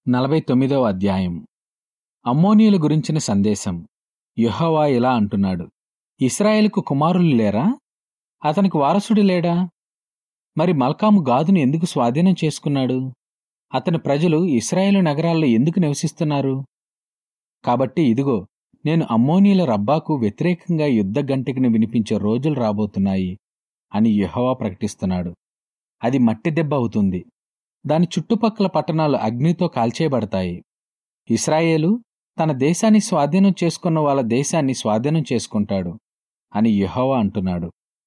నలభై తొమ్మిదవ అధ్యాయం అమ్మోనీయుల గురించిన సందేశం యెహోవా ఇలా అంటున్నాడు ఇస్రాయేలుకు కుమారులు లేరా అతనికి వారసుడు లేడా మరి మల్కాము గాదును ఎందుకు స్వాధీనం చేసుకున్నాడు అతని ప్రజలు ఇస్రాయేలు నగరాల్లో ఎందుకు నివసిస్తున్నారు కాబట్టి ఇదిగో నేను అమ్మోనీయుల రబ్బాకు వ్యతిరేకంగా యుద్ధ గంటికను వినిపించే రోజులు రాబోతున్నాయి అని యెహోవా ప్రకటిస్తున్నాడు అది మట్టి దెబ్బ అవుతుంది దాని చుట్టుపక్కల పట్టణాలు అగ్నితో కాల్చేయబడతాయి ఇస్రాయేలు తన దేశాన్ని స్వాధీనం చేసుకున్న వాళ్ళ దేశాన్ని స్వాధీనం చేసుకుంటాడు అని యెహోవా అంటున్నాడు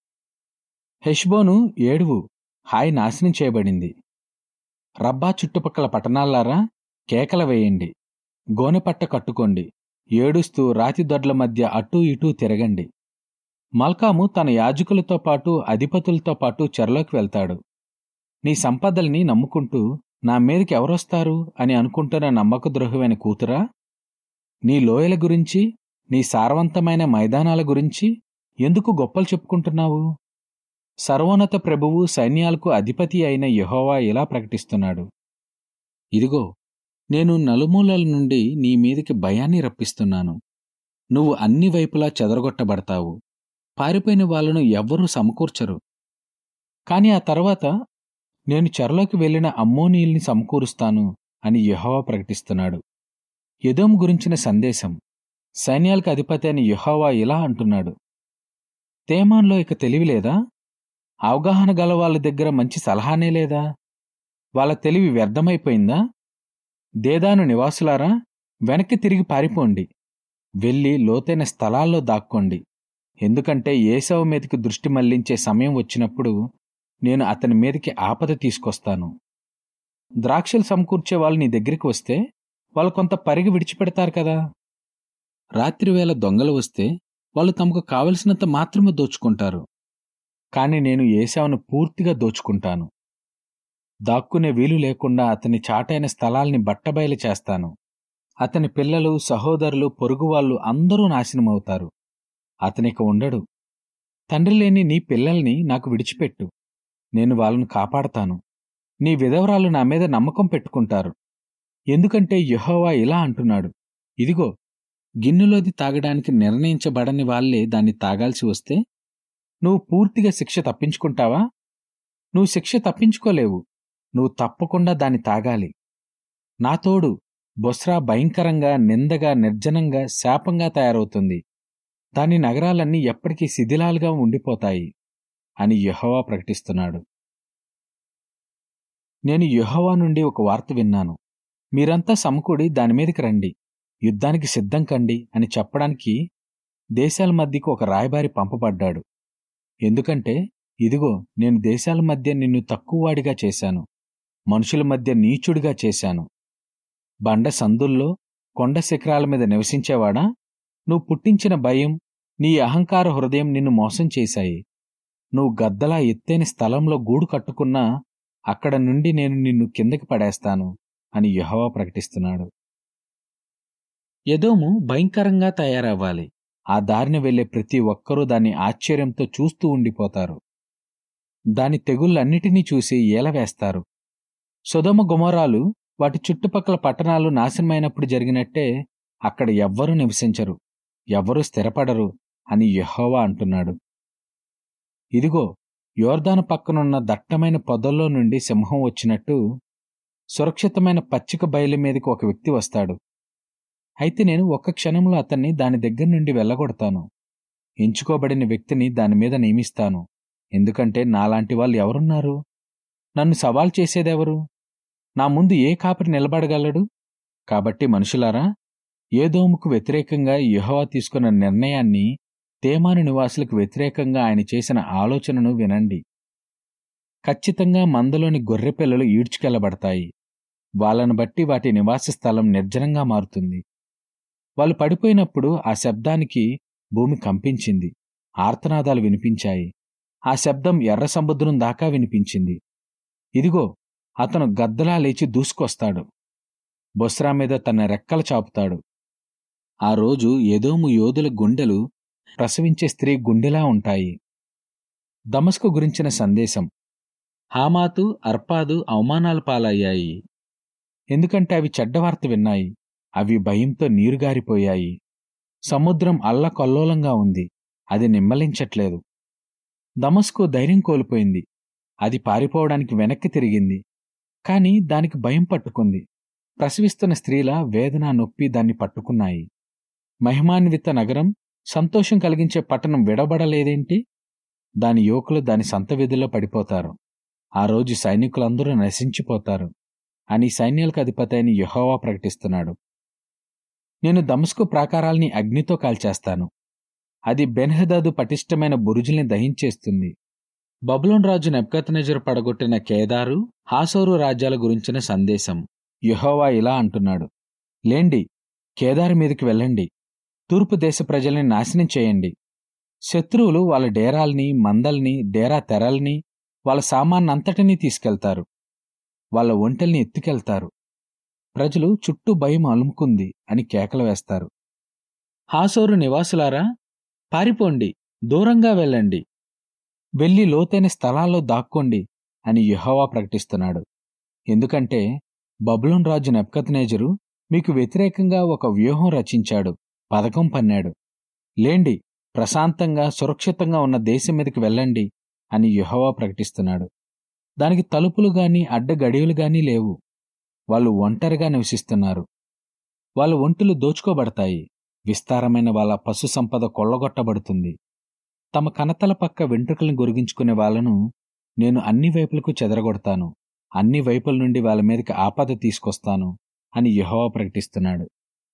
హెష్బోను ఏడువు హాయి నాశనం చేయబడింది రబ్బా చుట్టుపక్కల పట్టణాలారా కేకల వేయండి గోనెపట్ట కట్టుకోండి ఏడుస్తూ రాతి దొడ్ల మధ్య అటూ ఇటూ తిరగండి మల్కాము తన యాజకులతో పాటు అధిపతులతో పాటు చెరలోకి వెళ్తాడు నీ సంపదల్ని నమ్ముకుంటూ నా మీదకి ఎవరొస్తారు అని అనుకుంటున్న నమ్మక ద్రోహమైన కూతురా నీ లోయల గురించి నీ సారవంతమైన మైదానాల గురించి ఎందుకు గొప్పలు చెప్పుకుంటున్నావు సర్వోన్నత ప్రభువు సైన్యాలకు అధిపతి అయిన యెహోవా ఇలా ప్రకటిస్తున్నాడు ఇదిగో నేను నలుమూలల నుండి నీ మీదకి భయాన్ని రప్పిస్తున్నాను నువ్వు అన్ని వైపులా చెదరగొట్టబడతావు పారిపోయిన వాళ్ళను ఎవ్వరూ సమకూర్చరు కాని ఆ తర్వాత నేను చెరలోకి వెళ్లిన అమ్మోనీయుల్ని సమకూరుస్తాను అని యెహోవా ప్రకటిస్తున్నాడు ఎదోం గురించిన సందేశం సైన్యాలకు అధిపతి అని యెహోవా ఇలా అంటున్నాడు తేమాన్లో ఇక తెలివి లేదా అవగాహన గల వాళ్ళ దగ్గర మంచి సలహానే లేదా వాళ్ళ తెలివి వ్యర్థమైపోయిందా దేదాను నివాసులారా వెనక్కి తిరిగి పారిపోండి వెళ్ళి లోతైన స్థలాల్లో దాక్కోండి ఎందుకంటే ఏసవ మీదకి దృష్టి మళ్లించే సమయం వచ్చినప్పుడు నేను అతని మీదకి ఆపద తీసుకొస్తాను ద్రాక్షలు సమకూర్చే వాళ్ళు నీ దగ్గరికి వస్తే వాళ్ళు కొంత పరిగి విడిచిపెడతారు కదా రాత్రివేళ దొంగలు వస్తే వాళ్ళు తమకు కావలసినంత మాత్రమే దోచుకుంటారు కాని నేను ఏసావును పూర్తిగా దోచుకుంటాను దాక్కునే వీలు లేకుండా అతని చాటైన స్థలాల్ని బట్టబయలు చేస్తాను అతని పిల్లలు సహోదరులు పొరుగువాళ్ళు అందరూ నాశనమవుతారు అతనిక ఉండడు తండ్రి లేని నీ పిల్లల్ని నాకు విడిచిపెట్టు నేను వాళ్ళను కాపాడతాను నీ విధవరాలు నా మీద నమ్మకం పెట్టుకుంటారు ఎందుకంటే యెహోవా ఇలా అంటున్నాడు ఇదిగో గిన్నెలోది తాగడానికి నిర్ణయించబడని వాళ్లే దాన్ని తాగాల్సి వస్తే నువ్వు పూర్తిగా శిక్ష తప్పించుకుంటావా నువ్వు శిక్ష తప్పించుకోలేవు నువ్వు తప్పకుండా దాన్ని తాగాలి నా తోడు బొస్రా భయంకరంగా నిందగా నిర్జనంగా శాపంగా తయారవుతుంది దాని నగరాలన్నీ ఎప్పటికీ శిథిలాలుగా ఉండిపోతాయి అని యెహోవా ప్రకటిస్తున్నాడు నేను యెహోవా నుండి ఒక వార్త విన్నాను మీరంతా సమకూడి దాని మీదకి రండి యుద్ధానికి సిద్ధం కండి అని చెప్పడానికి దేశాల మధ్యకు ఒక రాయబారి పంపబడ్డాడు ఎందుకంటే ఇదిగో నేను దేశాల మధ్య నిన్ను తక్కువవాడిగా చేశాను మనుషుల మధ్య నీచుడిగా చేశాను బండ సందుల్లో కొండ శిఖరాల మీద నివసించేవాడా నువ్వు పుట్టించిన భయం నీ అహంకార హృదయం నిన్ను మోసం చేశాయి నువ్వు గద్దలా ఎత్తైన స్థలంలో గూడు కట్టుకున్నా అక్కడ నుండి నేను నిన్ను కిందకి పడేస్తాను అని యహోవా ప్రకటిస్తున్నాడు ఎదోము భయంకరంగా తయారవ్వాలి ఆ దారిని వెళ్లే ప్రతి ఒక్కరూ దాన్ని ఆశ్చర్యంతో చూస్తూ ఉండిపోతారు దాని తెగుళ్ళన్నిటినీ చూసి ఏలవేస్తారు సుధమ గుమరాలు వాటి చుట్టుపక్కల పట్టణాలు నాశనమైనప్పుడు జరిగినట్టే అక్కడ ఎవ్వరూ నివసించరు ఎవ్వరూ స్థిరపడరు అని యెహోవా అంటున్నాడు ఇదిగో యోర్దాను పక్కనున్న దట్టమైన పొదల్లో నుండి సింహం వచ్చినట్టు సురక్షితమైన పచ్చిక బయలు మీదకి ఒక వ్యక్తి వస్తాడు అయితే నేను ఒక్క క్షణంలో అతన్ని దాని దగ్గర నుండి వెళ్ళగొడతాను ఎంచుకోబడిన వ్యక్తిని దాని మీద నియమిస్తాను ఎందుకంటే నాలాంటి వాళ్ళు ఎవరున్నారు నన్ను సవాల్ చేసేదెవరు నా ముందు ఏ కాపరి నిలబడగలడు కాబట్టి మనుషులారా ఏదోముకు వ్యతిరేకంగా యెహోవా తీసుకున్న నిర్ణయాన్ని తేమాను నివాసులకు వ్యతిరేకంగా ఆయన చేసిన ఆలోచనను వినండి ఖచ్చితంగా మందలోని గొర్రెపిల్లలు ఈడ్చుకెళ్లబడతాయి వాళ్ళను బట్టి వాటి నివాస స్థలం నిర్జనంగా మారుతుంది వాళ్ళు పడిపోయినప్పుడు ఆ శబ్దానికి భూమి కంపించింది ఆర్తనాదాలు వినిపించాయి ఆ శబ్దం ఎర్ర సముద్రం దాకా వినిపించింది ఇదిగో అతను గద్దలా లేచి దూసుకొస్తాడు బొస్రా మీద తన రెక్కలు చాపుతాడు ఆ రోజు ఏదోము యోధుల గుండెలు ప్రసవించే స్త్రీ గుండెలా ఉంటాయి దమస్కు గురించిన సందేశం హామాతు అర్పాదు అవమానాల పాలయ్యాయి ఎందుకంటే అవి చెడ్డవార్త విన్నాయి అవి భయంతో నీరుగారిపోయాయి సముద్రం అల్లకల్లోలంగా ఉంది అది నిమ్మలించట్లేదు దమస్కు ధైర్యం కోల్పోయింది అది పారిపోవడానికి వెనక్కి తిరిగింది కాని దానికి భయం పట్టుకుంది ప్రసవిస్తున్న స్త్రీల వేదన నొప్పి దాన్ని పట్టుకున్నాయి మహిమాన్విత నగరం సంతోషం కలిగించే పట్టణం విడబడలేదేంటి దాని యువకులు దాని సంత విధిలో పడిపోతారు ఆ రోజు సైనికులందరూ నశించిపోతారు అని సైన్యాలకు అధిపతి అయిన యెహోవా ప్రకటిస్తున్నాడు నేను దమస్కు ప్రాకారాల్ని అగ్నితో కాల్చేస్తాను అది బెన్హదాదు పటిష్టమైన బురుజుల్ని దహించేస్తుంది బబులోన్ రాజు నెబ్కత్నెజరు పడగొట్టిన కేదారు హాసోరు రాజ్యాల గురించిన సందేశం యెహోవా ఇలా అంటున్నాడు లేండి కేదారు మీదకి వెళ్ళండి తూర్పు దేశ ప్రజల్ని నాశనం చేయండి శత్రువులు వాళ్ళ డేరాల్ని మందల్ని డేరా తెరల్ని వాళ్ళ సామాన్నంతటినీ తీసుకెళ్తారు వాళ్ళ ఒంటెల్ని ఎత్తుకెళ్తారు ప్రజలు చుట్టూ భయం అలుముకుంది అని కేకలు వేస్తారు హాసోరు నివాసులారా పారిపోండి దూరంగా వెళ్ళండి వెళ్ళి లోతైన స్థలాల్లో దాక్కోండి అని యెహోవా ప్రకటిస్తున్నాడు ఎందుకంటే బబులోన్ రాజు నెప్కత్నేజరు మీకు వ్యతిరేకంగా ఒక వ్యూహం రచించాడు పథకం పన్నాడు లేండి ప్రశాంతంగా సురక్షితంగా ఉన్న దేశం మీదకి వెళ్ళండి అని యెహోవా ప్రకటిస్తున్నాడు దానికి తలుపులు గాని అడ్డగడియలు గాని లేవు వాళ్ళు ఒంటరిగా నివసిస్తున్నారు వాళ్ళ ఒంటులు దోచుకోబడతాయి విస్తారమైన వాళ్ళ పశు సంపద కొల్లగొట్టబడుతుంది తమ కనతల పక్క వెంట్రుకలను గొరిగించుకునే వాళ్ళను నేను అన్ని వైపులకు చెదరగొడతాను అన్ని వైపుల నుండి వాళ్ళ మీదకి ఆపద తీసుకొస్తాను అని యెహోవా ప్రకటిస్తున్నాడు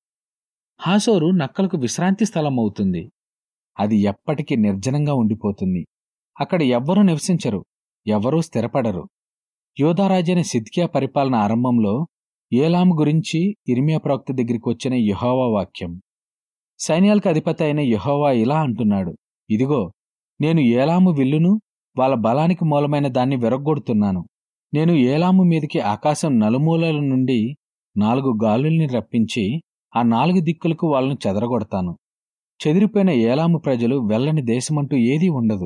హాసోరు నక్కలకు విశ్రాంతి స్థలం అవుతుంది అది ఎప్పటికీ నిర్జనంగా ఉండిపోతుంది అక్కడ ఎవ్వరూ నివసించరు ఎవరూ స్థిరపడరు యోధారాజైన సిద్కియా పరిపాలన ఆరంభంలో ఏలాము గురించి ఇర్మియా ప్రవక్త దగ్గరికి వచ్చిన యెహోవా వాక్యం సైన్యాలకు అధిపతి అయిన యెహోవా ఇలా అంటున్నాడు ఇదిగో నేను ఏలాము విల్లును వాళ్ళ బలానికి మూలమైన దాన్ని విరగ్గొడుతున్నాను నేను ఏలాము మీదకి ఆకాశం నలుమూలల నుండి నాలుగు గాలుల్ని రప్పించి ఆ నాలుగు దిక్కులకు వాళ్ళను చెదరగొడతాను చెదిరిపోయిన ఏలాము ప్రజలు వెళ్ళని దేశమంటూ ఏదీ ఉండదు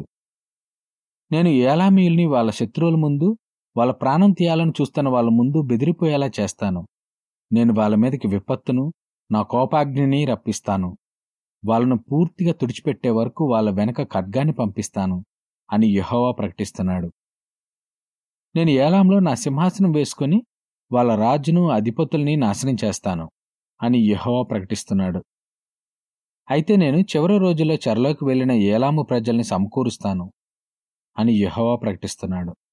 నేను ఏలామీయుల్ని వాళ్ళ శత్రువుల ముందు వాళ్ళ ప్రాణం తీయాలని చూస్తున్న వాళ్ళ ముందు బెదిరిపోయేలా చేస్తాను నేను వాళ్ళ మీదకి విపత్తును నా కోపాగ్నిని రప్పిస్తాను వాళ్ళను పూర్తిగా తుడిచిపెట్టే వరకు వాళ్ళ వెనక ఖడ్గాన్ని పంపిస్తాను అని యెహోవా ప్రకటిస్తున్నాడు నేను ఏలాంలో నా సింహాసనం వేసుకుని వాళ్ళ రాజును అధిపతుల్ని నాశనం చేస్తాను అని యెహోవా ప్రకటిస్తున్నాడు అయితే నేను చివరి రోజుల్లో చెరలోకి వెళ్లిన ఏలాము ప్రజల్ని సమకూరుస్తాను అని యెహోవా ప్రకటిస్తున్నాడు